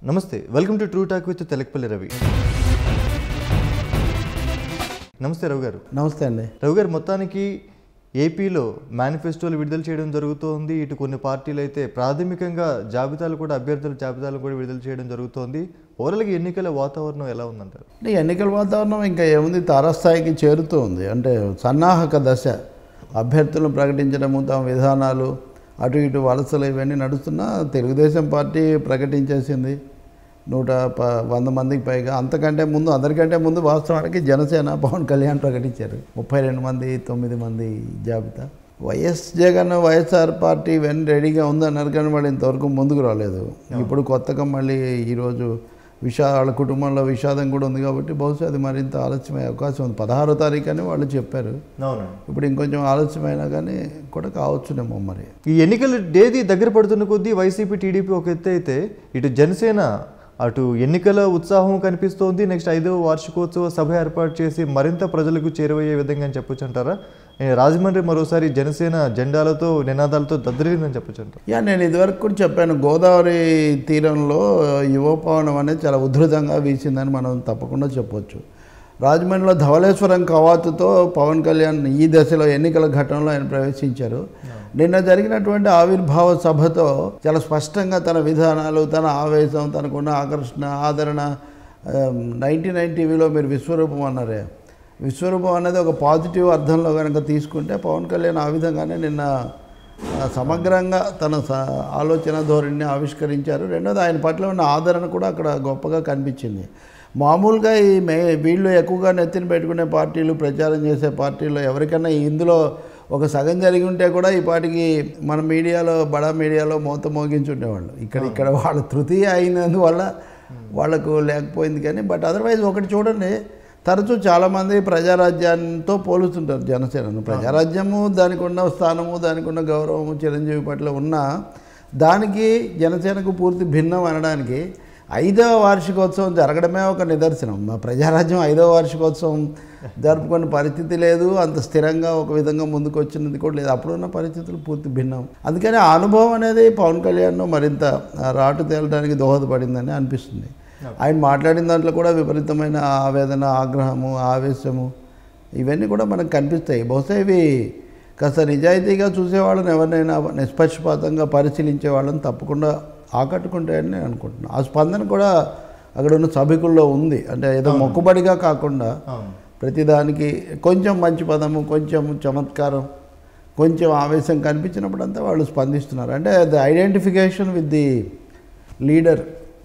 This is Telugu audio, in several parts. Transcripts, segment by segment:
నమస్తే welcome to True Talk with Telakapalli Ravi నమస్తే రవి గారు నమస్తే అండి రవి గారు మొత్తానికి ఏపీలో మేనిఫెస్టోలు విడుదల చేయడం జరుగుతోంది ఇటు కొన్ని పార్టీలు అయితే ప్రాథమికంగా జాబితాలు కూడా అభ్యర్థుల జాబితాలు కూడా విడుదల చేయడం జరుగుతోంది ఓవరాల్గా ఎన్నికల వాతావరణం ఎలా ఉందంటారు అంటే ఎన్నికల వాతావరణం ఇంకా ఏముంది తారాస్థాయికి చేరుతూ ఉంది అంటే సన్నాహక దశ అభ్యర్థులను ప్రకటించడము తమ విధానాలు అటు ఇటు వలసలు ఇవన్నీ నడుస్తున్నా తెలుగుదేశం పార్టీ ప్రకటించేసింది నూట ప వంద మందికి పైగా అంతకంటే ముందు అందరికంటే ముందు వాస్తవానికి జనసేన పవన్ కళ్యాణ్ ప్రకటించారు ముప్పై రెండు మంది తొమ్మిది మంది జాబితా వైఎస్ జగన్ వైఎస్ఆర్ పార్టీ ఇవన్నీ రెడీగా ఉందన్నారు కానీ వాళ్ళు ఇంతవరకు ముందుకు రాలేదు ఇప్పుడు కొత్తగా మళ్ళీ ఈరోజు విషా వాళ్ళ కుటుంబంలో విషాదం కూడా ఉంది కాబట్టి బహుశా అది మరింత ఆలస్యమయ్యే అవకాశం ఉంది పదహారో తారీఖు అని వాళ్ళు చెప్పారు అవునండి ఇప్పుడు ఇంకొంచెం ఆలస్యమైనా కానీ కూడా కావచ్చునేమో మరి ఈ ఎన్నికల డేది దగ్గర పడుతున్న కొద్దీ వైసీపీ టీడీపీ ఒక ఎత్తు అయితే ఇటు జనసేన అటు ఎన్నికల ఉత్సాహం కనిపిస్తోంది నెక్స్ట్ ఐదవ వార్షికోత్సవ సభ ఏర్పాటు చేసి మరింత ప్రజలకు చేరువయ్యే విధంగా అని చెప్పొచ్చు అంటారా ఏ, రాజమండ్రి మరోసారి జనసేన జెండాలతో నినాదాలతో దద్దరిల్లిందని చెప్పొచ్చు అంటారు యా నేను ఇదివరకు కూడా చెప్పాను గోదావరి తీరంలో యువపవనం అనేది చాలా ఉధృతంగా వీసిందని మనం తప్పకుండా చెప్పొచ్చు రాజమండ్రిలో ధవళేశ్వరం కవాతుతో పవన్ కళ్యాణ్ ఈ దశలో ఎన్నికల ఘట్టంలో ఆయన ప్రవేశించారు నిన్న జరిగినటువంటి ఆవిర్భావ సభతో చాలా స్పష్టంగా తన విధానాలు తన ఆవేశం తనకున్న ఆకర్షణ ఆదరణ నైంటీ నైన్ టీవీలో మీరు విశ్వరూపం అన్నారే విశ్వరూపం అనేది ఒక పాజిటివ్ అర్థంలో కనుక తీసుకుంటే పవన్ కళ్యాణ్ ఆ విధంగానే నిన్న ఆ, సమగ్రంగా తన స- ఆలోచన ధోరణిని ఆవిష్కరించారు రెండోది ఆయన పట్ల ఉన్న ఆదరణ కూడా అక్కడ గొప్పగా కనిపించింది మామూలుగా ఈ మే వీళ్ళు ఎక్కువగా నెత్తిన పెట్టుకునే పార్టీలు ప్రచారం చేసే పార్టీలు ఎవరికైనా ఇందులో ఒక సగం జరిగి ఉంటే కూడా ఈ పాటికి మన మీడియాలో బడా మీడియాలో మోత మోగించుండేవాళ్ళు ఇక్కడ ఇక్కడ వాళ్ళ తృతీయ అయినందువల్ల వాళ్ళకు లేకపోయింది కానీ బట్ అదర్వైజ్ ఒకటి చూడండి తరచూ చాలామంది ప్రజారాజ్యంతో పోలుస్తుంటారు జనసేనను ప్రజారాజ్యము దానికి ఉన్న స్థానము దానికి ఉన్న గౌరవము చిరంజీవి పట్ల ఉన్న దానికి జనసేనకు పూర్తి భిన్నం అనడానికి ఐదవ వార్షికోత్సవం జరగడమే ఒక నిదర్శనం మా ప్రజారాజ్యం ఐదవ వార్షికోత్సవం జరుపుకునే పరిస్థితి లేదు అంత స్థిరంగా ఒక విధంగా ముందుకు వచ్చినది కూడా లేదు అప్పుడున్న పరిస్థితులు పూర్తి భిన్నం అందుకని ఆ అనుభవం అనేది పవన్ కళ్యాణ్ మరింత ఆ, రాటు తేలడానికి దోహదపడిందని అనిపిస్తుంది ఆయన మాట్లాడిన దాంట్లో కూడా విపరీతమైన ఆవేదన ఆగ్రహము ఆవేశము ఇవన్నీ కూడా మనకు కనిపిస్తాయి బహుశా ఇవి కాస్త నిజాయితీగా చూసేవాళ్ళని ఎవరినైనా నిష్పక్షపాతంగా పరిశీలించే వాళ్ళని తప్పకుండా ఆకట్టుకుంటాయని నేను అనుకుంటున్నాను ఆ స్పందన కూడా అక్కడ ఉన్న సభికుల్లో ఉంది అంటే ఏదో మొక్కుబడిగా కాకుండా అవును ప్రతిదానికి కొంచెం మంచి పదము కొంచెం చమత్కారం కొంచెం ఆవేశం కనిపించినప్పుడంతా వాళ్ళు స్పందిస్తున్నారు అంటే the identification with the leader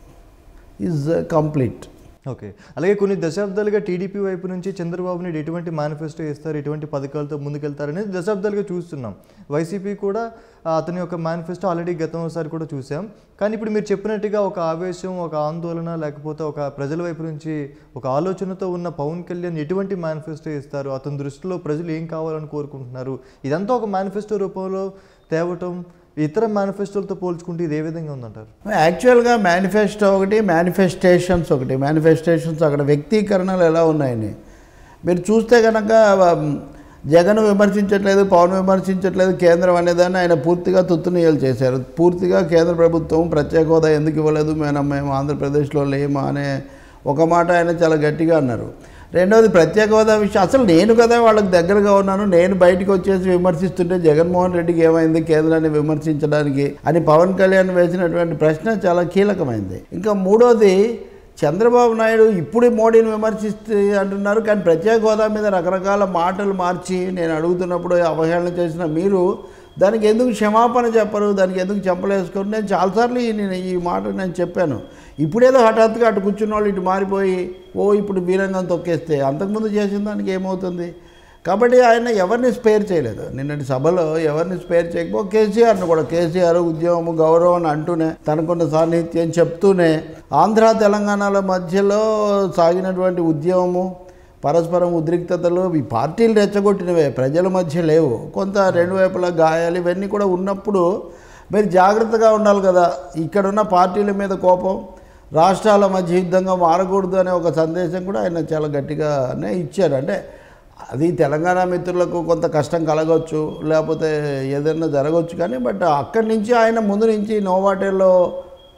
is complete okay అలాగే కొన్ని దశాబ్దాలుగా టీడీపీ వైపు నుంచి చంద్రబాబు నాయుడు ఎటువంటి మేనిఫెస్టో ఇస్తారు ఎటువంటి పథకాలతో ముందుకెళ్తారనేది దశాబ్దాలుగా చూస్తున్నాం వైసీపీ కూడా ఆ, అతని యొక్క మేనిఫెస్టో ఆల్రెడీ గతం ఒకసారి కూడా చూసాం కానీ ఇప్పుడు మీరు చెప్పినట్టుగా ఒక ఆవేశం ఒక ఆందోళన లేకపోతే ఒక ప్రజల వైపు నుంచి ఒక ఆలోచనతో ఉన్న పవన్ కళ్యాణ్ ఎటువంటి మేనిఫెస్టో ఇస్తారు అతని దృష్టిలో ప్రజలు ఏం కావాలని కోరుకుంటున్నారు ఇదంతా ఒక మేనిఫెస్టో రూపంలో తేవటం ఇతర మేనిఫెస్టోలతో పోల్చుకుంటే ఇది ఏ విధంగా ఉందంటారు యాక్చువల్గా మేనిఫెస్టో ఒకటి మేనిఫెస్టేషన్స్ ఒకటి మేనిఫెస్టేషన్స్ అక్కడ వ్యక్తీకరణలు ఎలా ఉన్నాయని మీరు చూస్తే కనుక ఉమ్, జగన్ విమర్శించట్లేదు పవన్ విమర్శించట్లేదు కేంద్రం అనేదాన్ని ఆయన పూర్తిగా తుత్తునీయలు చేశారు పూర్తిగా కేంద్ర ప్రభుత్వం ప్రత్యేక హోదా ఎందుకు ఇవ్వలేదు మేము మేము ఆంధ్రప్రదేశ్లో లేమా అనే ఒక మాట ఆయన చాలా గట్టిగా అన్నారు రెండవది ప్రత్యేక హోదా విషయం అసలు నేను కదా వాళ్ళకి దగ్గరగా ఉన్నాను నేను బయటకు వచ్చేసి విమర్శిస్తుంటే జగన్మోహన్ రెడ్డికి ఏమైంది కేంద్రాన్ని విమర్శించడానికి అని పవన్ కళ్యాణ్ వేసినటువంటి ప్రశ్న చాలా కీలకమైంది ఇంకా మూడోది చంద్రబాబు నాయుడు ఇప్పుడు మోడీని విమర్శిస్తే అంటున్నారు కానీ ప్రత్యేక హోదా మీద రకరకాల మాటలు మార్చి నేను అడుగుతున్నప్పుడు అవహేళన చేసిన మీరు దానికి ఎందుకు క్షమాపణ చెప్పరు దానికి ఎందుకు చెప్పలేసుకోరు నేను చాలాసార్లు ఈ- నేను ఈ మాట నేను చెప్పాను ఇప్పుడేదో హఠాత్తుగా అటు కూర్చున్న వాళ్ళు ఇటు మారిపోయి ఓ ఇప్పుడు బీరంగం తొక్కేస్తే అంతకుముందు చేసిన దానికి ఏమవుతుంది కాబట్టి ఆయన ఎవరిని స్పేర్ చేయలేదు నిన్నటి సభలో ఎవరిని స్పేర్ చేయకపో కేసీఆర్ను కూడా కేసీఆర్ ఉద్యమము గౌరవం అని అంటూనే తనకున్న సాన్నిధ్యం చెప్తూనే ఆంధ్ర తెలంగాణల మధ్యలో సాగినటువంటి ఉద్యమము పరస్పరం ఉద్రిక్తతలు ఈ పార్టీలు రెచ్చగొట్టినవే ప్రజల మధ్య లేవు కొంత రెండు వైపులా గాయాలు ఇవన్నీ కూడా ఉన్నప్పుడు మీరు జాగ్రత్తగా ఉండాలి కదా ఇక్కడున్న పార్టీల మీద కోపం రాష్ట్రాల మధ్య యుద్ధంగా మారకూడదు అనే ఒక సందేశం కూడా ఆయన చాలా గట్టిగానే ఇచ్చారు అంటే అది తెలంగాణ మిత్రులకు కొంత కష్టం కలగవచ్చు లేకపోతే ఏదైనా జరగవచ్చు కానీ బట్ అక్కడి నుంచి ఆయన ముందు నుంచి నోవాటేల్లో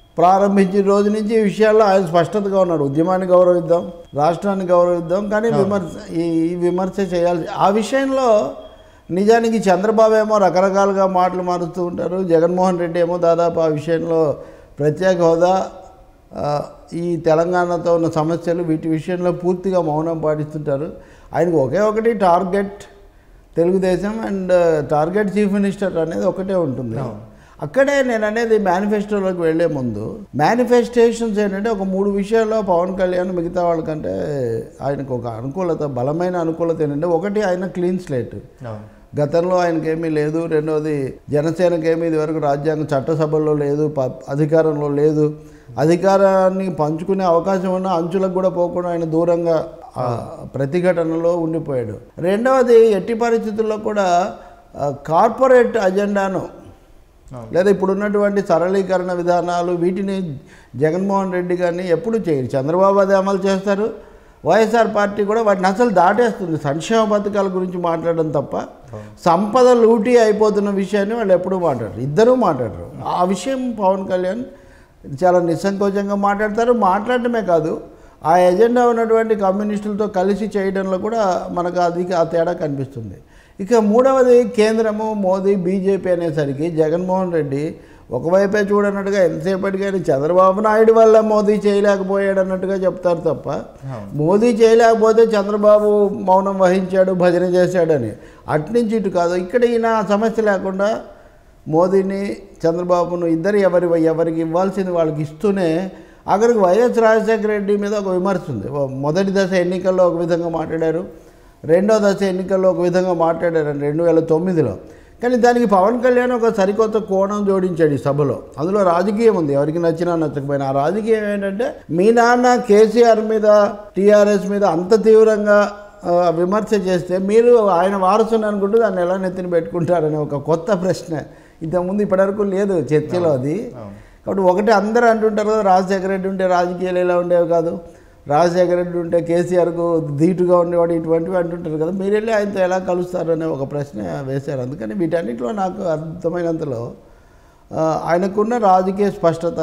ప్రారంభించిన రోజు నుంచి ఈ విషయాల్లో ఆయన స్పష్టతగా ఉన్నాడు ఉద్యమాన్ని గౌరవిద్దాం రాష్ట్రాన్ని గౌరవిద్దాం కానీ విమర్శ ఈ ఈ విమర్శ చేయాలి ఆ విషయంలో నిజానికి చంద్రబాబు ఏమో రకరకాలుగా మాటలు మారుస్తూ ఉంటారు జగన్మోహన్ రెడ్డి ఏమో దాదాపు ఆ విషయంలో ప్రత్యేక హోదా ఆ, ఈ తెలంగాణతో ఉన్న సమస్యలు వీటి విషయంలో పూర్తిగా మౌనం పాటిస్తుంటారు ఆయనకు ఒకే ఒకటి target Telugu Desam and target chief minister అనేది ఒకటే ఉంటుంది అక్కడే నేను అనేది మేనిఫెస్టోలోకి వెళ్లే ముందు మేనిఫెస్టేషన్స్ ఏంటంటే ఒక మూడు విషయాల్లో పవన్ కళ్యాణ్ మిగతా వాళ్ళకంటే ఆయనకు ఒక అనుకూలత బలమైన అనుకూలత ఏంటంటే ఒకటి ఆయన క్లీన్ స్లేట్ అవును గతంలో ఆయనకేమీ లేదు రెండవది జనసేనకేమీ ఇదివరకు రాజ్యాంగ చట్టసభల్లో లేదు ప- అధికారంలో లేదు అధికారాన్ని పంచుకునే అవకాశం ఉన్న అంచులకు కూడా పోకుండా ఆయన దూరంగా ఆ, ప్రతిఘటనలో ఉండిపోయాడు రెండవది ఎట్టి పరిస్థితుల్లో కూడా ఆ, కార్పొరేట్ అజెండాను లేదా ఇప్పుడు ఉన్నటువంటి సరళీకరణ విధానాలు వీటిని జగన్మోహన్ రెడ్డి గారిని ఎప్పుడు చేయరు చంద్రబాబు అది అమలు చేస్తారు వైఎస్ఆర్ పార్టీ కూడా వాటిని అసలు దాటేస్తుంది సంక్షేమ పథకాల గురించి మాట్లాడడం తప్ప సంపద లూటీ అయిపోతున్న విషయాన్ని వాళ్ళు ఎప్పుడూ మాట్లాడరు ఇద్దరూ మాట్లాడరు ఆ విషయం పవన్ కళ్యాణ్ చాలా నిస్సంకోచంగా మాట్లాడతారు మాట్లాడటమే కాదు ఆ ఎజెండా ఉన్నటువంటి కమ్యూనిస్టులతో కలిసి చేయడంలో కూడా మనకు అది ఆ తేడా కనిపిస్తుంది ఇక మూడవది కేంద్రము మోదీ బీజేపీ అనేసరికి జగన్మోహన్ రెడ్డి ఒకవైపే చూడనట్టుగా ఎంతసేపటికి ఆయన చంద్రబాబు నాయుడు వల్ల మోదీ చేయలేకపోయాడు అన్నట్టుగా చెప్తారు తప్ప మోదీ చేయలేకపోతే చంద్రబాబు మౌనం వహించాడు భజన చేశాడని అట్నుంచి ఇటు కాదు ఇక్కడ ఈయన ఆ సమస్య లేకుండా మోదీని చంద్రబాబును ఇద్దరు ఎవరి ఎవరికి ఇవ్వాల్సింది వాళ్ళకి ఇస్తూనే అక్కడికి వైఎస్ రాజశేఖర రెడ్డి మీద ఒక విమర్శ ఉంది ఓ మొదటి దశ ఎన్నికల్లో ఒక విధంగా మాట్లాడారు రెండో దశ ఎన్నికల్లో ఒక విధంగా మాట్లాడారు రెండు వేల తొమ్మిదిలో కానీ దానికి పవన్ కళ్యాణ్ ఒక సరికొత్త కోణం జోడించాడు ఈ సభలో అందులో రాజకీయం ఉంది ఎవరికి నచ్చినా నచ్చకపోయినా ఆ రాజకీయం ఏంటంటే మీ నాన్న కేసీఆర్ మీద టీఆర్ఎస్ మీద అంత తీవ్రంగా ఆ, విమర్శ చేస్తే మీరు ఆయన వారసుని అనుకుంటూ దాన్ని ఎలా నెత్తిన పెట్టుకుంటారనే ఒక కొత్త ప్రశ్న ఇంతకుముందు ఇప్పటివరకు లేదు చర్చలో అది కాబట్టి ఒకటి అందరూ అంటుంటారు కదా రాజశేఖర రెడ్డి ఉంటే రాజకీయాలు ఎలా ఉండేవి కాదు రాజశేఖర రెడ్డి ఉంటే కేసీఆర్కు ధీటుగా ఉండేవాడు ఇటువంటివి అంటుంటారు కదా మీరు వెళ్ళి ఆయనతో ఎలా కలుస్తారు అనే ఒక ప్రశ్న వేశారు అందుకని వీటన్నిటిలో నాకు అర్థమైనంతలో ఆ, ఆయనకున్న రాజకీయ స్పష్టత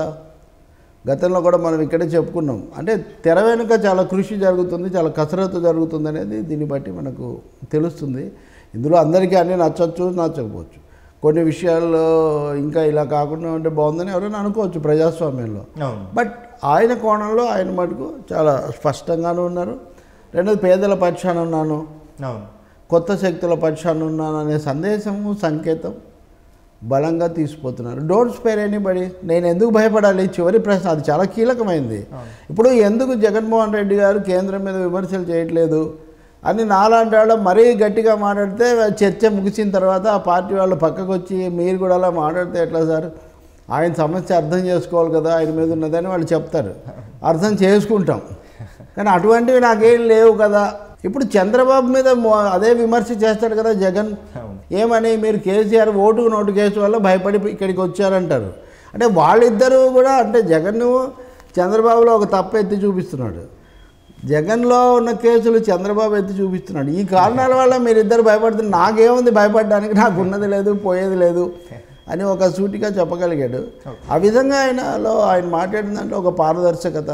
గతంలో కూడా మనం ఇక్కడే చెప్పుకున్నాం అంటే తెర వెనుక చాలా కృషి జరుగుతుంది చాలా కసరత్తు జరుగుతుంది అనేది దీన్ని బట్టి మనకు తెలుస్తుంది ఇందులో అందరికీ అన్నీ నచ్చవచ్చు నచ్చకపోవచ్చు కొన్ని విషయాల్లో ఇంకా ఇలా కాకుండా ఉంటే బాగుందని ఎవరైనా అనుకోవచ్చు ప్రజాస్వామ్యంలో అవును బట్ ఆయన కోణంలో ఆయన మటుకు చాలా స్పష్టంగానే ఉన్నారు రెండోది పేదల పక్షాన ఉన్నాను అవును కొత్త శక్తుల పక్షాన ఉన్నాను అనే సందేశము సంకేతం బలంగా తీసుకుపోతున్నారు డోంట్ స్పేర్ ఎనీబడి నేను ఎందుకు భయపడాలి చివరి ప్రశ్న అది చాలా కీలకమైంది ఇప్పుడు ఎందుకు జగన్మోహన్ రెడ్డి గారు కేంద్రం మీద విమర్శలు చేయట్లేదు అని నాలాంటి వాళ్ళు మరీ గట్టిగా మాట్లాడితే చర్చ ముగిసిన తర్వాత ఆ పార్టీ వాళ్ళు పక్కకు వచ్చి మీరు కూడా అలా మాట్లాడితే ఎట్లా సార్ ఆయన సమస్య అర్థం చేసుకోవాలి కదా ఆయన మీద ఉన్నదని వాళ్ళు చెప్తారు అర్థం చేసుకుంటాం కానీ అటువంటివి నాకేం లేవు కదా ఇప్పుడు చంద్రబాబు మీద మొ- అదే విమర్శ చేస్తాడు కదా జగన్ అవును ఏమని మీరు కేసీఆర్ ఓటుకు నోటు కేసు వల్ల భయపడి ఇక్కడికి వచ్చారంటారు అంటే వాళ్ళిద్దరూ కూడా అంటే జగన్ చంద్రబాబులో ఒక తప్పు ఎత్తి చూపిస్తున్నాడు జగన్లో ఉన్న కేసులు చంద్రబాబు ఎత్తి చూపిస్తున్నాడు ఈ కారణాల వల్ల మీరిద్దరు భయపడుతున్నారు నాకేముంది భయపడడానికి నాకు ఉన్నది లేదు పోయేది లేదు అని ఒక సూటిగా చెప్పగలిగాడు ఆ విధంగా ఆయనలో ఆయన మాట్లాడిన దాంట్లో ఒక పారదర్శకత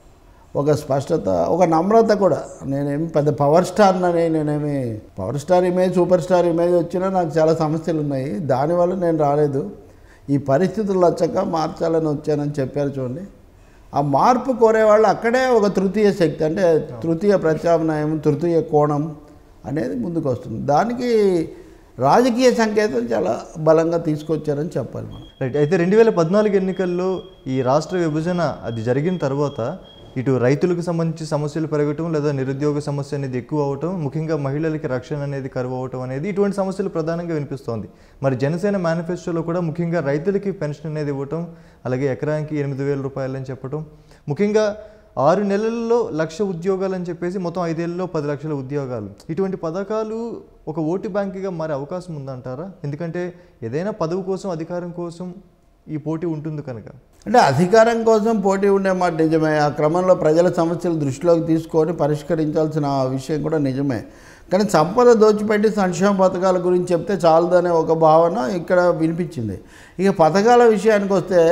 ఒక స్పష్టత ఒక నమ్రత కూడా నేనేమి పెద్ద పవర్ స్టార్ అని నేనేమి power star image super star image వచ్చినా నాకు చాలా సమస్యలు ఉన్నాయి దానివల్ల నేను రాలేదు ఈ పరిస్థితులు వచ్చాక మార్చాలని వచ్చానని చెప్పారు చూడండి ఆ మార్పు కోరేవాళ్ళు అక్కడే ఒక తృతీయ శక్తి అంటే తృతీయ ప్రత్యామ్నాయం తృతీయ కోణం అనేది ముందుకు వస్తుంది దానికి రాజకీయ సంకేతం చాలా బలంగా తీసుకొచ్చారని చెప్పాలి మనం రైట్ అయితే రెండు వేల పద్నాలుగు ఎన్నికల్లో ఈ రాష్ట్ర విభజన అది జరిగిన తర్వాత ఇటు రైతులకు సంబంధించి సమస్యలు పెరగటం లేదా నిరుద్యోగ సమస్య అనేది ఎక్కువ అవటం ముఖ్యంగా మహిళలకి రక్షణ అనేది కరువు అవటం అనేది ఇటువంటి సమస్యలు ప్రధానంగా వినిపిస్తోంది మరి జనసేన మేనిఫెస్టోలో కూడా ముఖ్యంగా రైతులకి పెన్షన్ అనేది ఇవ్వటం అలాగే ఎకరానికి ఎనిమిది వేల రూపాయలని చెప్పటం ముఖ్యంగా ఆరు నెలల్లో లక్ష ఉద్యోగాలు అని చెప్పేసి మొత్తం ఐదేళ్లలో పది లక్షల ఉద్యోగాలు ఇటువంటి పథకాలు ఒక ఓటు బ్యాంకుగా మారే అవకాశం ఉందంటారా ఎందుకంటే ఏదైనా పదవి కోసం అధికారం కోసం ఈ పోటీ ఉంటుంది కనుక అంటే అధికారం కోసం పోటీ ఉండే మాట నిజమే ఆ క్రమంలో ప్రజల సమస్యలు దృష్టిలోకి తీసుకొని పరిష్కరించాల్సిన ఆ విషయం కూడా నిజమే కానీ సంపద దోచిపెట్టి సంక్షేమ పథకాల గురించి చెప్తే చాలదనే ఒక భావన ఇక్కడ వినిపించింది ఇక పథకాల విషయానికి వస్తే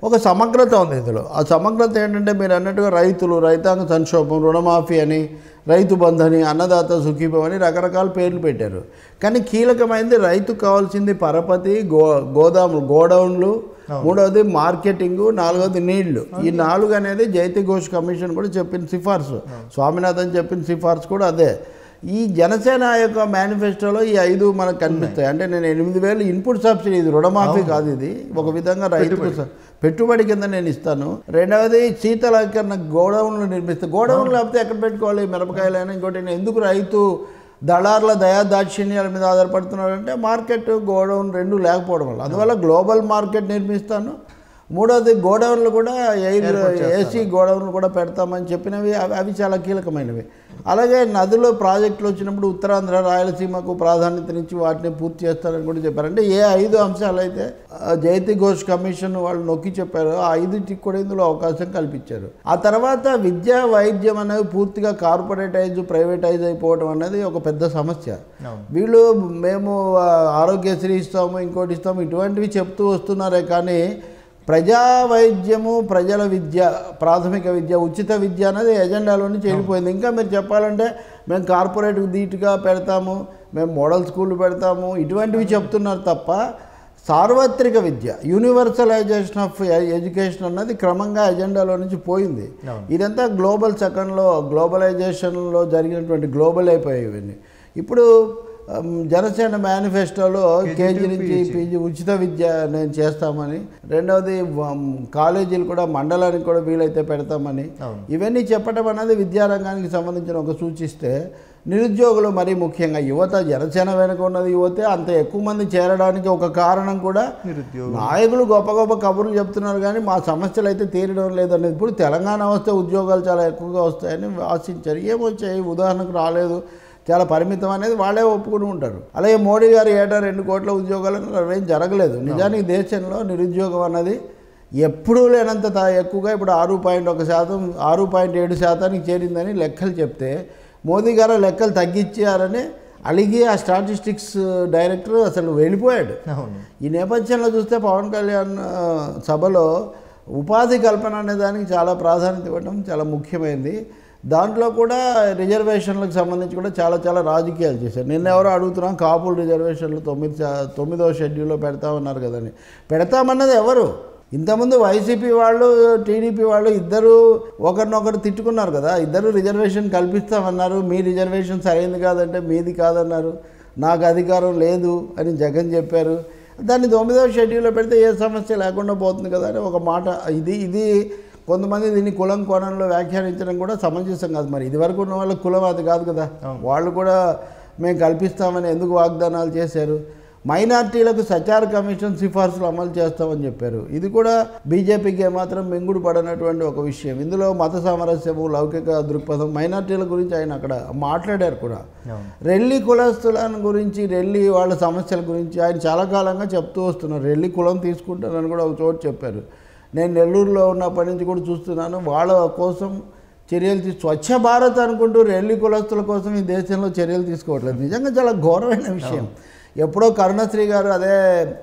ఒక సమగ్రత ఉంది ఇందులో ఆ సమగ్రత ఏంటంటే మీరు అన్నట్టుగా రైతులు రైతాంగ సంక్షోభం రుణమాఫీ అని రైతు బంధని అన్నదాత సుఖీభం అని రకరకాల పేర్లు పెట్టారు కానీ కీలకమైనది రైతుకు కావాల్సింది పరపతి గో గోదాములు గోడౌన్లు మూడవది మార్కెటింగ్ నాలుగవది నీళ్లు ఈ నాలుగు అనేది జైతి ఘోష్ కమిషన్ కూడా చెప్పిన సిఫార్సు స్వామినాథన్ చెప్పిన సిఫార్సు కూడా అదే ఈ జనసేన యొక్క మేనిఫెస్టోలో ఈ ఐదు మనకు కనిపిస్తాయి అంటే నేను ఎనిమిది వేలు ఇన్పుట్ సబ్సిడీ ఇది రుణమాఫీ కాదు ఇది ఒక విధంగా రైతుకు స- పెట్టుబడి కింద నేను ఇస్తాను రెండవది శీతలీకరణ గోడౌన్లు నిర్మిస్తాను గోడౌన్లు లేకపోతే ఎక్కడ పెట్టుకోవాలి మిరపకాయలైనా ఇంకోటి నేను ఎందుకు రైతు దళారుల దయా దాక్షిణ్యాల మీద ఆధారపడుతున్నాడంటే మార్కెట్ గోడౌన్ రెండు లేకపోవడం వల్ల అందువల్ల గ్లోబల్ మార్కెట్ నిర్మిస్తాను మూడవది గోడౌన్లు కూడా ఎయిర్ ఏసీ గోడౌన్లు కూడా పెడతామని చెప్పినవి అవి అవి చాలా కీలకమైనవి అలాగే నదిలో ప్రాజెక్టులు వచ్చినప్పుడు ఉత్తరాంధ్ర రాయలసీమకు ప్రాధాన్యతనిచ్చి వాటిని పూర్తి చేస్తారని కూడా చెప్పారు అంటే ఏ ఐదు అంశాలు అయితే ఆ, జయతి ఘోష్ కమిషన్ వాళ్ళు నొక్కి చెప్పారో ఆ ఐదుటికి కూడా ఇందులో అవకాశం కల్పించారు ఆ తర్వాత విద్య వైద్యం అనేవి పూర్తిగా కార్పొరేటైజ్ ప్రైవేటైజ్ అయిపోవడం అనేది ఒక పెద్ద సమస్య అవును వీళ్ళు మేము ఆ, ఆరోగ్యశ్రీ ఇస్తాము ఇంకోటి ఇస్తాము ఇటువంటివి చెప్తూ వస్తున్నారే కానీ ప్రజా వైద్యము ప్రజల విద్య ప్రాథమిక విద్య ఉచిత విద్య అనేది ఎజెండాలో నుంచి వెళ్ళిపోయింది ఇంకా మీరు చెప్పాలంటే మేము కార్పొరేట్ ధీటుగా పెడతాము మేము మోడల్ స్కూల్ పెడతాము ఇటువంటివి చెప్తున్నారు తప్ప సార్వత్రిక విద్య యూనివర్సలైజేషన్ ఆఫ్ ఎడ్యుకేషన్ అన్నది క్రమంగా ఎజెండాలో నుంచి పోయింది అవును. ఇదంతా గ్లోబల్ సెకండ్లో గ్లోబలైజేషన్లో జరిగినటువంటి గ్లోబల్ అయిపోయాయి ఇవన్నీ ఇప్పుడు ఉమ్, జనసేన మేనిఫెస్టోలో కేజీ నుంచి పీజీ ఉచిత విద్య నేను చేస్తామని రెండవది ఉమ్, కాలేజీలు కూడా మండలానికి కూడా వీలైతే పెడతామని అవును. ఇవన్నీ చెప్పడం అనేది విద్యారంగానికి సంబంధించిన ఒక సూచిస్తే నిరుద్యోగులు మరీ ముఖ్యంగా యువత జనసేన వెనుక ఉన్నది యువతే అంత ఎక్కువ మంది చేరడానికి ఒక కారణం కూడా నిరుద్యోగం నాయకులు గొప్ప గొప్ప కబుర్లు చెప్తున్నారు కానీ మా సమస్యలు అయితే తీరడం లేదనేది ఇప్పుడు తెలంగాణ వస్తే ఉద్యోగాలు చాలా ఎక్కువగా వస్తాయని ఆశించారు ఏమొచ్చాయి ఉదాహరణకు రాలేదు చాలా పరిమితం అనేది వాళ్ళే ఒప్పుకుని ఉంటారు అలాగే మోడీ గారు ఏటా రెండు కోట్ల ఉద్యోగాలు అన్నారు, అవేం జరగలేదు నిజానికి దేశంలో నిరుద్యోగం అన్నది ఎప్పుడూ లేనంత తా- ఎక్కువగా ఇప్పుడు ఆరు పాయింట్ ఒక శాతం ఆరు పాయింట్ ఏడు శాతానికి చేరిందని లెక్కలు చెప్తే మోదీ గారు లెక్కలు తగ్గించారని అలిగి ఆ స్టాటిస్టిక్స్ డైరెక్టర్ అసలు వెళ్ళిపోయాడు అవును ఈ నేపథ్యంలో చూస్తే పవన్ కళ్యాణ్ ఆ, సభలో ఉపాధి కల్పన అనే దానికి చాలా ప్రాధాన్యత ఇవ్వడం చాలా ముఖ్యమైనది దాంట్లో కూడా రిజర్వేషన్లకు సంబంధించి కూడా చాలా చాలా రాజకీయాలు చేశారు నిన్న ఎవరో అడుగుతున్నాం కాపులు రిజర్వేషన్లు తొమ్మిది శా- తొమ్మిదవ షెడ్యూల్లో పెడతామన్నారు కదని పెడతామన్నది ఎవరు ఇంతకుముందు వైసీపీ వాళ్ళు టీడీపీ వాళ్ళు ఇద్దరు ఒకరినొకరు తిట్టుకున్నారు కదా ఇద్దరు రిజర్వేషన్ కల్పిస్తామన్నారు మీ రిజర్వేషన్ సరైనది కాదంటే మీది కాదన్నారు నాకు అధికారం లేదు అని జగన్ చెప్పారు దాన్ని తొమ్మిదవ షెడ్యూల్లో పెడితే ఏ సమస్య లేకుండా పోతుంది కదా అని ఒక మాట ఇది ఇది కొంతమంది దీన్ని కులం కోణంలో వ్యాఖ్యానించడం కూడా సమంజసం కాదు మరి ఇదివరకు ఉన్న వాళ్ళ కులం అది కాదు కదా వాళ్ళు కూడా మేము కల్పిస్తామని ఎందుకు వాగ్దానాలు చేశారు మైనార్టీలకు సచార కమిషన్ సిఫార్సులు అమలు చేస్తామని చెప్పారు ఇది కూడా బీజేపీకి ఏమాత్రం మెంగుడు పడనటువంటి ఒక విషయం ఇందులో మత సామరస్యము లౌకిక దృక్పథం మైనార్టీల గురించి ఆయన అక్కడ మాట్లాడారు కూడా అవును రెల్లి కులస్తులను గురించి రెల్లి వాళ్ళ సమస్యల గురించి ఆయన చాలా కాలంగా చెప్తూ వస్తున్నారు రెల్లి కులం తీసుకుంటానని కూడా ఒక చోటు చెప్పారు నేను నెల్లూరులో ఉన్నప్పటి నుంచి కూడా చూస్తున్నాను వాళ్ళ కోసం చర్యలు తీ స్వచ్ఛ భారత్ అనుకుంటూ రెల్లి కులస్తుల కోసం ఈ దేశంలో చర్యలు తీసుకోవట్లేదు నిజంగా చాలా ఘోరమైన విషయం ఎప్పుడో కరుణశ్రీ గారు అదే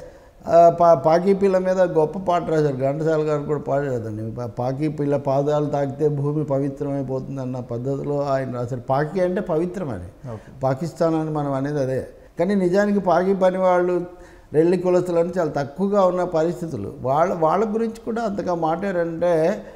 ఆ, పా పాకీ పిల్ల మీద గొప్ప పాట రాశారు ఘంటసాల గారు కూడా పాడలేదండి పా- పాకీ పిల్ల పాదాలు తాకితే భూమి పవిత్రమైపోతుంది అన్న పద్ధతిలో ఆయన రాశారు పాకీ అంటే పవిత్రమని ఓకే పాకిస్తాన్ అని మనం అనేది అదే కానీ నిజానికి పాకి పని వాళ్ళు రెల్లి కులస్తులని చాలా తక్కువగా ఉన్న పరిస్థితులు వాళ్ళ వాళ్ళ గురించి కూడా అంతగా మాట్లాడంటే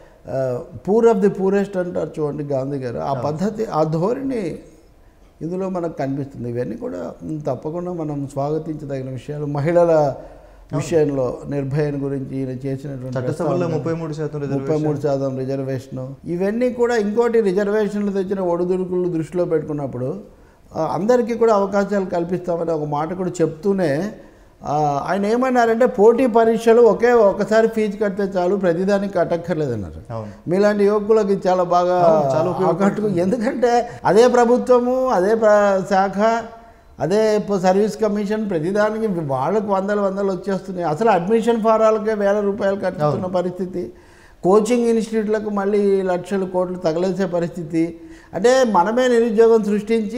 పూర్ ఆఫ్ ది పూరెస్ట్ అంటారు చూడండి గాంధీ గారు ఆ పద్ధతి ఆ ధోరణి ఇందులో మనకు కనిపిస్తుంది ఇవన్నీ కూడా మ్, తప్పకుండా మనం స్వాగతించదగిన విషయాలు మహిళల విషయంలో నిర్భయన్ గురించి ఈయన చేసినటువంటి చట్టసభలో ప్రస్తావన. ముప్పై మూడు శాతం ముప్పై రిజర్వేషన్ మూడు శాతం రిజర్వేషన్ ఇవన్నీ కూడా ఇంకోటి రిజర్వేషన్లు తెచ్చిన ఒడిదుడుకులు దృష్టిలో పెట్టుకున్నప్పుడు ఆ, అందరికీ కూడా అవకాశాలు కల్పిస్తామని ఒక మాట కూడా చెప్తూనే ఆ, ఆయన ఏమన్నారంటే పోటీ పరీక్షలు ఒకే ఒకసారి ఫీజు కడితే చాలు ప్రతిదానికి కట్టక్కర్లేదన్నారు అవును మీలాంటి యువకులకి చాలా బాగా అవును, చాలా ఉపయోగపడుతుంది. ఆకట్టుకు ఎందుకంటే అదే ప్రభుత్వము అదే ప్ర- శాఖ అదే ప- సర్వీస్ కమిషన్ ప్రతిదానికి వాళ్ళకు వందలు వందలు వచ్చేస్తున్నాయి అసలు అడ్మిషన్ ఫారాలకే వేల రూపాయలు కట్టుతున్న పరిస్థితి కోచింగ్ ఇన్స్టిట్యూట్లకు మళ్ళీ లక్షలు కోట్లు తగలేసే పరిస్థితి అంటే మనమే నిరుద్యోగం సృష్టించి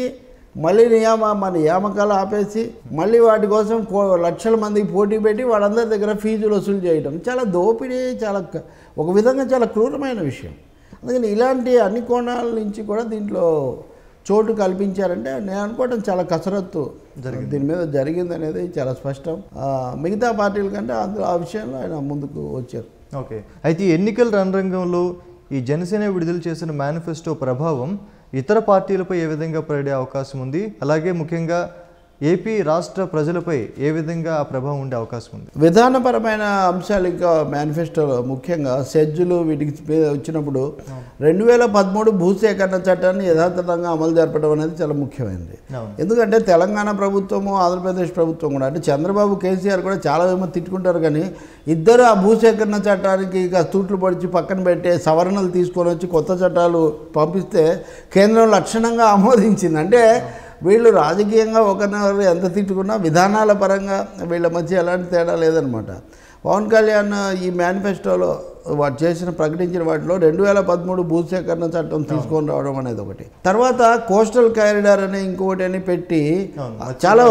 మళ్ళీ నియామ మన నియామకాలు ఆపేసి మళ్ళీ వాటి కోసం కో లక్షల మందికి పోటీ పెట్టి వాళ్ళందరి దగ్గర ఫీజులు వసూలు చేయడం చాలా దోపిడీ చాలా క- ఒక విధంగా చాలా క్రూరమైన విషయం అందుకని ఇలాంటి అన్ని కోణాల నుంచి కూడా దీంట్లో చోటు కల్పించారంటే నేను అనుకోవడం చాలా కసరత్తు దీని మీద జరిగింది అనేది చాలా స్పష్టం ఆ, మిగతా పార్టీల కంటే అందులో ఆ విషయంలో ఆయన ముందుకు వచ్చారు ఓకే అయితే ఈ ఎన్నికల రణరంగంలో ఈ జనసేన విడుదల చేసిన మేనిఫెస్టో ప్రభావం ఇతర పార్టీలపై ఏ విధంగా పడే అవకాశం ఉంది అలాగే ముఖ్యంగా ఏపీ రాష్ట్ర ప్రజలపై ఏ విధంగా ఆ ప్రభావం ఉండే అవకాశం ఉంది విధానపరమైన అంశాలు ఇంకా మేనిఫెస్టోలో ముఖ్యంగా సెజ్జులు వీటికి మీద వచ్చినప్పుడు రెండు వేల పదమూడు భూసేకరణ చట్టాన్ని యథాతథంగా అమలు జరపడం అనేది చాలా ముఖ్యమైనది అవును ఎందుకంటే తెలంగాణ ప్రభుత్వము ఆంధ్రప్రదేశ్ ప్రభుత్వం కూడా అంటే చంద్రబాబు కేసీఆర్ కూడా చాలా ఏమో తిట్టుకుంటారు కానీ ఇద్దరు ఆ భూసేకరణ చట్టానికి ఇక తూట్లు పొడిచి పక్కన పెట్టే సవరణలు తీసుకొని వచ్చి కొత్త చట్టాలు పంపిస్తే కేంద్రం లక్షణంగా ఆమోదించింది అంటే వీళ్ళు రాజకీయంగా ఒకరినొకరు ఎంత తిట్టుకున్నా విధానాల పరంగా వీళ్ళ మధ్య ఎలాంటి తేడా లేదనమాట పవన్ కళ్యాణ్ ఈ మేనిఫెస్టోలో వాడు చేసిన ప్రకటించిన వాటిలో రెండు వేల పదమూడు భూసేకరణ చట్టం తీసుకొని రావడం అనేది ఒకటి తర్వాత కోస్టల్ కారిడార్ అనే ఇంకొకటి అని పెట్టి అవును. చాలా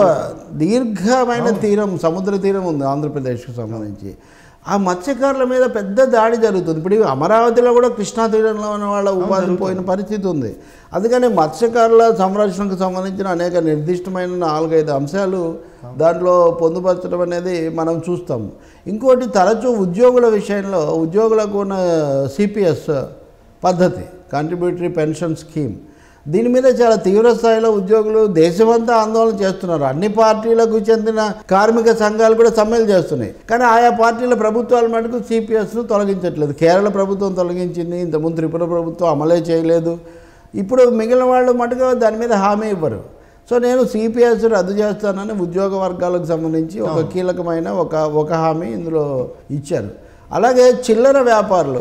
దీర్ఘమైన తీరం సముద్ర తీరం ఉంది ఆంధ్రప్రదేశ్కి సంబంధించి ఆ మత్స్యకారుల మీద పెద్ద దాడి జరుగుతుంది ఇప్పుడు ఈ అమరావతిలో కూడా కృష్ణా తీరంలో ఉన్న వాళ్ళ ఉపాధి పోయిన పరిస్థితి ఉంది అందుకని మత్స్యకారుల సంరక్షణకు సంబంధించిన అనేక నిర్దిష్టమైన నాలుగైదు అంశాలు దాంట్లో పొందుపరచడం అనేది మనం చూస్తాం ఇంకోటి తరచూ ఉద్యోగుల విషయంలో ఉద్యోగులకు ఉన్న సిపిఎస్ పద్ధతి కాంట్రిబ్యూటరీ పెన్షన్ స్కీమ్ దీని మీద చాలా తీవ్ర స్థాయిలో ఉద్యోగులు దేశమంతా ఆందోళన చేస్తున్నారు అన్ని పార్టీలకు చెందిన కార్మిక సంఘాలు కూడా సమ్మెలు చేస్తున్నాయి కానీ ఆయా పార్టీల ప్రభుత్వాల మటుకు సిపిఎస్ను తొలగించట్లేదు కేరళ ప్రభుత్వం తొలగించింది ఇంతకుముందు త్రిపుర ప్రభుత్వం అమలే చేయలేదు ఇప్పుడు మిగిలిన వాళ్ళు మటుకు దాని మీద హామీ ఇవ్వరు సో నేను సిపిఎస్ రద్దు చేస్తానని ఉద్యోగ వర్గాలకు సంబంధించి ఒక కీలకమైన ఒక ఒక హామీ ఇందులో ఇచ్చారు అలాగే చిల్లర వ్యాపారులు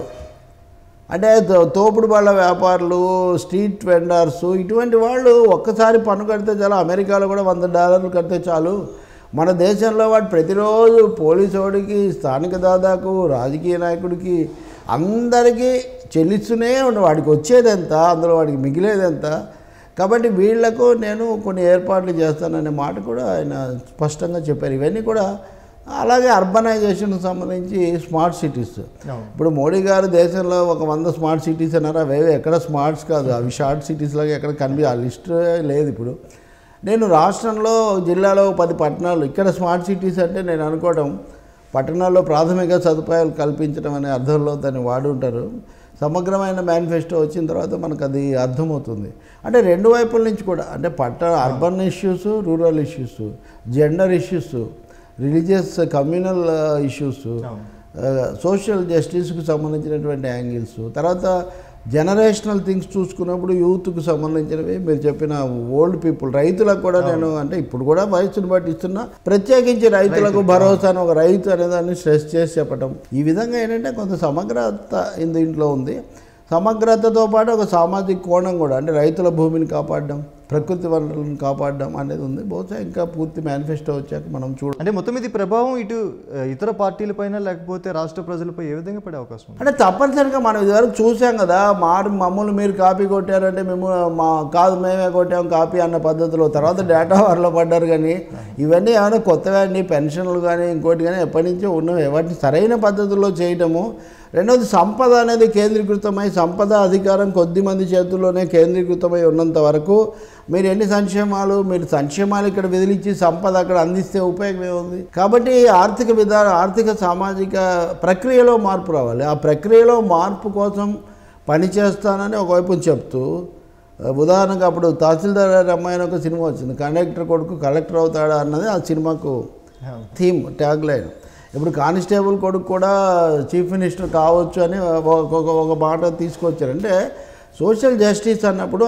అంటే తో- తోపుడు బళ్ళ వ్యాపారులు స్ట్రీట్ వెండర్స్ ఇటువంటి వాళ్ళు ఒక్కసారి పన్ను కడితే చాలు అమెరికాలో కూడా వంద డాలర్లు కడితే చాలు మన దేశంలో వాడు ప్రతిరోజు పోలీసు వాడికి స్థానిక దాదాకు రాజకీయ నాయకుడికి అందరికీ చెల్లిస్తూనే ఉండి వాడికి వచ్చేది ఎంత అందులో వాడికి మిగిలేది ఎంత కాబట్టి వీళ్లకు నేను కొన్ని ఏర్పాట్లు చేస్తాననే మాట కూడా ఆయన స్పష్టంగా చెప్పారు ఇవన్నీ కూడా అలాగే అర్బనైజేషన్కి సంబంధించి స్మార్ట్ సిటీస్ అవును ఇప్పుడు మోడీ గారు దేశంలో ఒక వంద స్మార్ట్ సిటీస్ అన్నారు అవేవి ఎక్కడ స్మార్ట్స్ కాదు అవి షార్ట్ సిటీస్ లాగా ఎక్కడ కనిపి ఆ లిస్ట్ లేదు ఇప్పుడు నేను రాష్ట్రంలో జిల్లాలో పది పట్టణాలు ఇక్కడ స్మార్ట్ సిటీస్ అంటే నేను అనుకోవడం పట్టణాల్లో ప్రాథమిక సదుపాయాలు కల్పించడం అనే అర్థంలో దాన్ని వాడి ఉంటారు సమగ్రమైన మేనిఫెస్టో వచ్చిన తర్వాత మనకు అది అర్థమవుతుంది అంటే రెండు వైపుల నుంచి కూడా అంటే పట్ట urban issues rural issues gender issues religious communal issues అవును సోషల్ జస్టిస్కి సంబంధించినటువంటి యాంగిల్స్ తర్వాత జనరేషనల్ థింగ్స్ చూసుకున్నప్పుడు యూత్కు సంబంధించినవి మీరు చెప్పిన ఓల్డ్ పీపుల్ రైతులకు కూడా నేను అంటే ఇప్పుడు కూడా వయసును బట్టి ఇస్తున్నా ప్రత్యేకించి రైతులకు భరోసా అని ఒక రైతు అనేదాన్ని స్ట్రెస్ చేసి చెప్పడం ఈ విధంగా ఏంటంటే కొంత సమగ్రత ఇన్ దీంట్లో ఉంది సమగ్రతతో పాటు ఒక సామాజిక కోణం కూడా అంటే రైతుల భూమిని కాపాడడం ప్రకృతి వనరులను కాపాడడం అనేది ఉంది బహుశా ఇంకా పూర్తి మేనిఫెస్టో వచ్చాక మనం చూడ అంటే మొత్తం ఇది ప్రభావం ఇటు ఆ, ఇతర పార్టీలపైన లేకపోతే రాష్ట్ర ప్రజలపై ఏ విధంగా పడే అవకాశం ఉంది అంటే తప్పనిసరిగా మనం ఇదివరకు చూసాం కదా మారు మమ్మల్ని మీరు కాపీ కొట్టారంటే మేము మా కాదు మేమే కొట్టాం కాపీ అన్న పద్ధతిలో తర్వాత డేటా వారిలో పడ్డారు కానీ ఇవన్నీ ఏమైనా కొత్తగా అండి పెన్షన్లు కానీ ఇంకోటి కానీ ఎప్పటి నుంచో ఉన్నవి వాటిని సరైన పద్ధతుల్లో చేయటము రెండవది సంపద అనేది కేంద్రీకృతమై సంపద అధికారం కొద్ది మంది చేతుల్లోనే కేంద్రీకృతమై ఉన్నంత వరకు మీరు ఎన్ని సంక్షేమాలు మీరు సంక్షేమాలు ఇక్కడ విదిలించి సంపద అక్కడ అందిస్తే ఉపయోగం ఏముంది కాబట్టి ఆర్థిక విధాన ఆర్థిక సామాజిక ప్రక్రియలో మార్పు రావాలి ఆ ప్రక్రియలో మార్పు కోసం పనిచేస్తానని ఒకవైపు చెప్తూ ఆ, ఉదాహరణకు అప్పుడు తహసీల్దార్ అమ్మాయి అని ఒక సినిమా వచ్చింది కండక్టర్ కొడుకు కలెక్టర్ అవుతాడా అన్నది ఆ సినిమాకు అవును. థీమ్ ట్యాగ్ లైన్ ఇప్పుడు కానిస్టేబుల్ కొడుకు కూడా చీఫ్ మినిస్టర్ కావచ్చు అని ఒక ఒక- ఒక మాట తీసుకొచ్చారు అంటే సోషల్ జస్టిస్ అన్నప్పుడు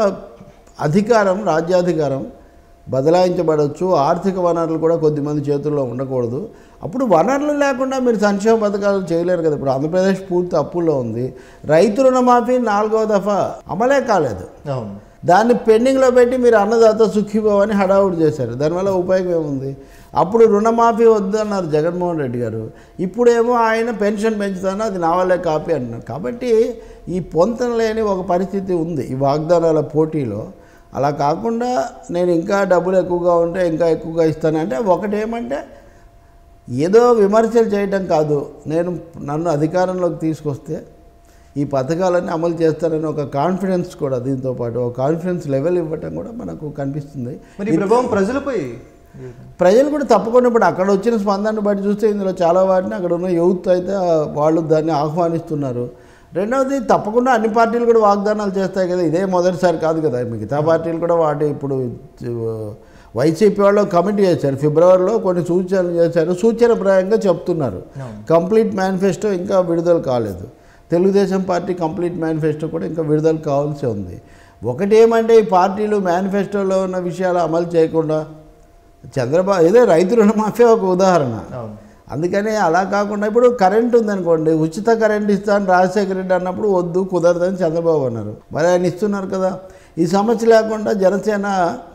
అధికారం రాజ్యాధికారం బదలాయించబడవచ్చు ఆర్థిక వనరులు కూడా కొద్దిమంది చేతుల్లో ఉండకూడదు అప్పుడు వనరులు లేకుండా మీరు సంక్షేమ పథకాలు చేయలేరు కదా ఇప్పుడు ఆంధ్రప్రదేశ్ పూర్తి అప్పుల్లో ఉంది రైతు రుణమాఫీ నాలుగవ దఫా అమలే కాలేదు అవును దాన్ని పెండింగ్లో పెట్టి మీరు అన్నదాత సుఖీభావ్ అని హడావుడి చేశారు దానివల్ల ఉపయోగం ఏముంది అప్పుడు రుణమాఫీ వద్దు అన్నారు జగన్మోహన్ రెడ్డి గారు ఇప్పుడేమో ఆయన పెన్షన్ పెంచుతాను అది నా వల్లే కాపీ అంటున్నారు కాబట్టి ఈ పొంతన లేని ఒక పరిస్థితి ఉంది ఈ వాగ్దానాల పోటీలో అలా కాకుండా నేను ఇంకా డబ్బులు ఎక్కువగా ఉంటే ఇంకా ఎక్కువగా ఇస్తాను అంటే ఒకటేమంటే ఏదో విమర్శలు చేయటం కాదు నేను నన్ను అధికారంలోకి తీసుకొస్తే ఈ పథకాలన్నీ అమలు చేస్తానని ఒక కాన్ఫిడెన్స్ కూడా దీంతో పాటు ఒక కాన్ఫిడెన్స్ లెవెల్ ఇవ్వటం కూడా మనకు కనిపిస్తుంది మరి ఈ ప్రభావం ప్రజలపై ప్రజలు కూడా తప్పకుండా ఇప్పుడు అక్కడ వచ్చిన స్పందనను బట్టి చూస్తే ఇందులో చాలా వాటిని అక్కడ ఉన్న యూత్ అయితే వాళ్ళు దాన్ని ఆహ్వానిస్తున్నారు రెండవది తప్పకుండా అన్ని పార్టీలు కూడా వాగ్దానాలు చేస్తాయి కదా ఇదే మొదటిసారి కాదు కదా మిగతా పార్టీలు కూడా వాటి ఇప్పుడు వైసీపీ వాళ్ళు కమిటీ చేశారు ఫిబ్రవరిలో కొన్ని సూచనలు చేశారు సూచనప్రాయంగా చెప్తున్నారు అవును. కంప్లీట్ మేనిఫెస్టో ఇంకా విడుదల కాలేదు తెలుగుదేశం పార్టీ కంప్లీట్ మేనిఫెస్టో కూడా ఇంకా విడుదల కావాల్సి ఉంది ఒకటి ఏమంటే ఈ పార్టీలు మేనిఫెస్టోలో ఉన్న విషయాలు అమలు చేయకుండా చంద్రబాబు ఏదో రైతు రుణమాఫీ ఒక ఉదాహరణ అవును అందుకని అలా కాకుండా ఇప్పుడు కరెంట్ ఉందనుకోండి ఉచిత కరెంట్ ఇస్తాను రాజశేఖర రెడ్డి అన్నప్పుడు వద్దు కుదరదని చంద్రబాబు అన్నారు మరి ఆయన ఇస్తున్నారు కదా ఈ సమస్య లేకుండా జనసేన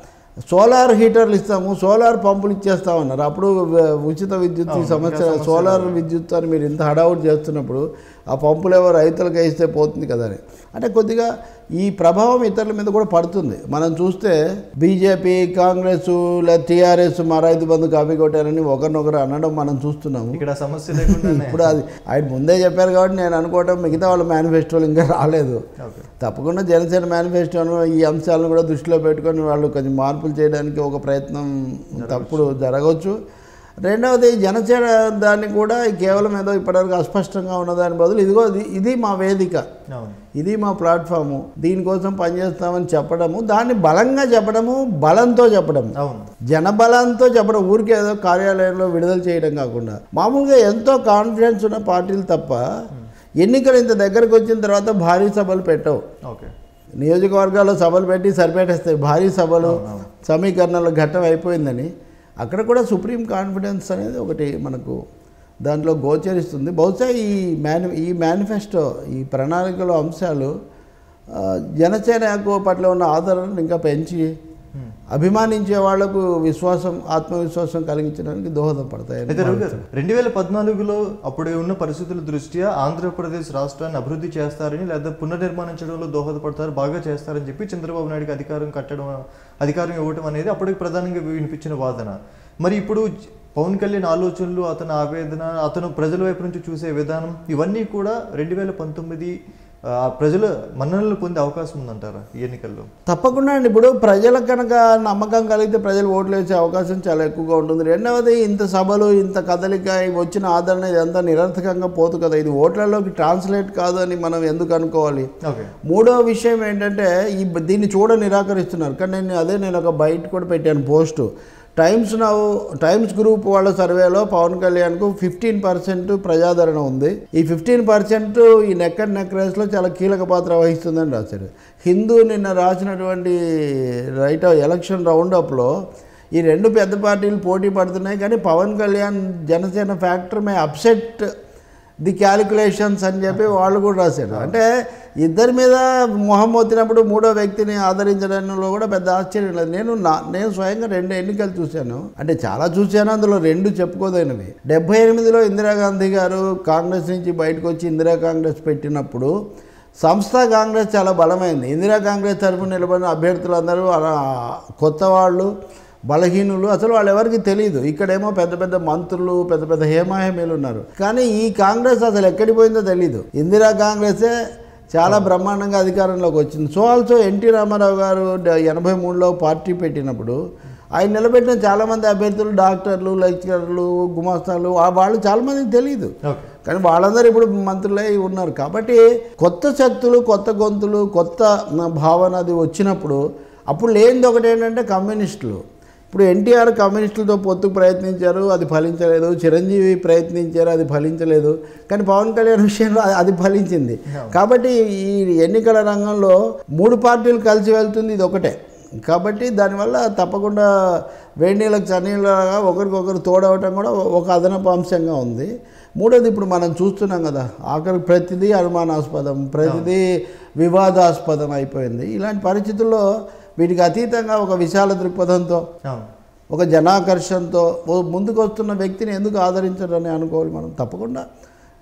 సోలార్ హీటర్లు ఇస్తాము సోలార్ పంపులు ఇచ్చేస్తామన్నారు అప్పుడు వ- ఉచిత విద్యుత్ ఈ అవును, సమస్య ఇంకా సమస్య సోలార్ విద్యుత్ అని మీరు ఇంత హడావుట్ చేస్తున్నప్పుడు ఆ పంపులు ఏవో రైతులకు వేస్తే పోతుంది కదా అని అంటే కొద్దిగా ఈ ప్రభావం ఇతరుల మీద కూడా పడుతుంది మనం చూస్తే బీజేపీ కాంగ్రెస్ లేదా టీఆర్ఎస్ మా రైతు బంధు కాపీ కొట్టారని ఒకరినొకరు అనడం మనం చూస్తున్నాము ఇక్కడ సమస్య లేకుండా ఇప్పుడు అది ఆయన ముందే చెప్పారు కాబట్టి నేను అనుకోవటం మిగతా వాళ్ళ మేనిఫెస్టోలు ఇంకా రాలేదు ఓకే తప్పకుండా జనసేన మేనిఫెస్టోను ఈ అంశాలను కూడా దృష్టిలో పెట్టుకొని వాళ్ళు కొంచెం మార్పులు చేయడానికి ఒక ప్రయత్నం తప్పుడు జరగవచ్చు రెండవది జనసేన దాన్ని కూడా కేవలం ఏదో ఇప్పటివరకు అస్పష్టంగా ఉన్నదాని బదులు ఇదిగో ఇది ఇది మా వేదిక అవును ఇది మా ప్లాట్ఫాము దీనికోసం పనిచేస్తామని చెప్పడము దాన్ని బలంగా చెప్పడము బలంతో చెప్పడము అవును జనబలంతో చెప్పడం ఊరికే ఏదో కార్యాలయంలో విడుదల చేయడం కాకుండా మామూలుగా ఎంతో కాన్ఫిడెన్స్ ఉన్న పార్టీలు తప్ప ఎన్నికలు ఇంత దగ్గరకు వచ్చిన తర్వాత భారీ సభలు పెట్టవు ఓకే నియోజకవర్గాల్లో సభలు పెట్టి సరిపెట్టేస్తాయి భారీ సభలు అవును. సమీకరణల ఘట్టం అయిపోయిందని అక్కడ కూడా సుప్రీం కాన్ఫిడెన్స్ అనేది ఒకటి మనకు దాంట్లో గోచరిస్తుంది బహుశా ఈ మేని ఈ మేనిఫెస్టో ఈ ప్రణాళికలో అంశాలు ఆ, జనసేనకు పట్ల ఉన్న ఆదరణను ఇంకా పెంచి Hmm. అభిమానించే వాళ్లకు విశ్వాసం ఆత్మవిశ్వాసం కలిగించడానికి దోహదపడతాయి అయితే రవి గారు రెండు వేల పద్నాలుగులో అప్పుడు ఉన్న పరిస్థితుల దృష్ట్యా ఆంధ్రప్రదేశ్ రాష్ట్రాన్ని అభివృద్ధి చేస్తారని లేదా పునర్నిర్మాణించడంలో దోహదపడతారు బాగా చేస్తారని చెప్పి చంద్రబాబు నాయుడుకి అధికారం కట్టడం అధికారం ఇవ్వటం అనేది అప్పటికి ప్రధానంగా వినిపించిన వాదన మరి ఇప్పుడు జ- పవన్ కళ్యాణ్ ఆలోచనలు అతని ఆవేదన అతను ప్రజల వైపు నుంచి చూసే విధానం ఇవన్నీ కూడా రెండు వేల పంతొమ్మిది ఆ, ప్రజల మన్ననలు పొందే అవకాశం ఉందంటారా ఈ ఎన్నికల్లో తప్పకుండా అండి ఇప్పుడు ప్రజలకు కనుక నమ్మకం కలిగితే ప్రజలు ఓట్లు వేసే అవకాశం చాలా ఎక్కువగా ఉంటుంది రెండవది ఇంత సభలు ఇంత కదలిక ఇవి వచ్చిన ఆదరణ ఇదంతా నిరర్థకంగా పోదు కదా ఇది ఓట్లలోకి ట్రాన్స్లేట్ కాదు అని మనం ఎందుకు అనుకోవాలి ఓకే మూడో విషయం ఏంటంటే ఈ దీన్ని చూడ నిరాకరిస్తున్నారు కానీ నేను అదే నేను ఒక బయట కూడా పెట్టాను post Times Now Times group వాళ్ళ సర్వేలో పవన్ కళ్యాణ్కు ఫిఫ్టీన్ పర్సెంట్ ప్రజాదరణ ఉంది ఈ ఫిఫ్టీన్ పర్సెంట్ ఈ నెక్ అండ్ నెక్ రేస్లో చాలా కీలక పాత్ర వహిస్తుందని రాశారు హిందూ నిన్న రాసినటువంటి రైట్ ఎలక్షన్ రౌండప్లో ఈ రెండు పెద్ద పార్టీలు పోటీ పడుతున్నాయి కానీ Pawan Kalyan Janasena factor may upset the calculations అని చెప్పి వాళ్ళు కూడా రాశారు అంటే ఇద్దరి మీద మొహం వచ్చినప్పుడు మూడో వ్యక్తిని ఆదరించడంలో కూడా పెద్ద ఆశ్చర్యం లేదు నేను నా నేను స్వయంగా రెండు ఎన్నికలు చూశాను అంటే చాలా చూశాను అందులో రెండు చెప్పుకోదైనవి డెబ్బై ఎనిమిదిలో ఇందిరాగాంధీ గారు కాంగ్రెస్ నుంచి బయటకు వచ్చి ఇందిరా కాంగ్రెస్ పెట్టినప్పుడు సంస్థ కాంగ్రెస్ చాలా బలమైంది ఇందిరా కాంగ్రెస్ తరఫున నిలబడిన అభ్యర్థులందరూ అలా కొత్త వాళ్ళు బలహీనులు అసలు వాళ్ళు ఎవరికి తెలియదు ఇక్కడేమో పెద్ద పెద్ద మంత్రులు పెద్ద పెద్ద హేమాహేమీలు ఉన్నారు కానీ ఈ కాంగ్రెస్ అసలు ఎక్కడికి పోయిందో తెలియదు ఇందిరా కాంగ్రెసే చాలా బ్రహ్మాండంగా అధికారంలోకి వచ్చింది సో ఆల్సో ఎన్టీ రామారావు గారు డ- ఎనభై మూడులో పార్టీ పెట్టినప్పుడు ఆయన నిలబెట్టిన చాలామంది అభ్యర్థులు డాక్టర్లు లెక్చరర్లు గుమాస్తాలు వా- వాళ్ళు చాలామందికి తెలియదు ఓకే కానీ వాళ్ళందరూ ఇప్పుడు మంత్రులై ఉన్నారు కాబట్టి కొత్త శక్తులు కొత్త గొంతులు కొత్త న- భావన అది వచ్చినప్పుడు అప్పుడు లేనిది ఒకటి ఏంటంటే కమ్యూనిస్టులు ఇప్పుడు ఎన్టీఆర్ కమ్యూనిస్టులతో పొత్తుకు ప్రయత్నించారు అది ఫలించలేదు చిరంజీవి ప్రయత్నించారు అది ఫలించలేదు కానీ పవన్ కళ్యాణ్ విషయంలో అది- అది ఫలించింది కాబట్టి ఈ ఎన్నికల రంగంలో మూడు పార్టీలు కలిసి వెళ్తుంది ఇది ఒకటే కాబట్టి దానివల్ల తప్పకుండా వేడి నీళ్ళకి చన్నీళ్ళగా ఒకరికొకరు తోడవటం కూడా ఒక అదనపు అంశంగా ఉంది మూడోది ఇప్పుడు మనం చూస్తున్నాం కదా ఆఖరికి ప్రతిదీ అనుమానాస్పదం ప్రతిదీ వివాదాస్పదం అయిపోయింది ఇలాంటి పరిస్థితుల్లో వీటికి అతీతంగా ఒక విశాల దృక్పథంతో అవును ఒక జనాకర్షణతో ఓ ముందుకు వస్తున్న వ్యక్తిని ఎందుకు ఆదరించరని అనుకోవాలి మనం తప్పకుండా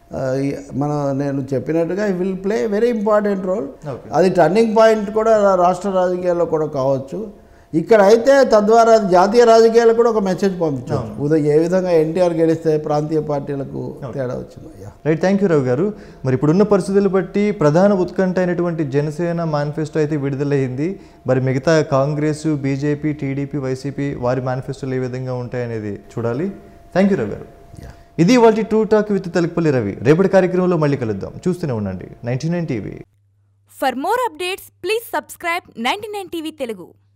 ఆ, ఈ- మన నేను చెప్పినట్టుగా ఈ will play very important role Okay. అది టర్నింగ్ పాయింట్ కూడా రా- రాష్ట్ర రాజకీయాల్లో కూడా కావచ్చు ఇక్కడ అయితే తద్వారా అది జాతీయ రాజకీయాలకు కూడా ఒక మెసేజ్ పంపించవచ్చు ఉదయం ఏ విధంగా ఎన్టీఆర్ గెలిస్తే ప్రాంతీయ పార్టీలకు తేడా వచ్చిందో yeah right thank you Rao garu మరి ఇప్పుడున్న పరిస్థితులు బట్టి ప్రధాన ఉత్కంఠ అయినటువంటి జనసేన మేనిఫెస్టో అయితే విడుదలైంది మరి మిగతా కాంగ్రెస్ బీజేపీ టీడీపీ వైసీపీ వారి మేనిఫెస్టోలు ఏ విధంగా ఉంటాయనేది చూడాలి థ్యాంక్ యూ రావు గారు యా ఇది వాటి True Talk with Telakapalli Ravi రేపటి కార్యక్రమంలో మళ్ళీ కలుద్దాం చూస్తూనే ఉండండి ninety nine TV For more updates, please subscribe 99 TV Telugu.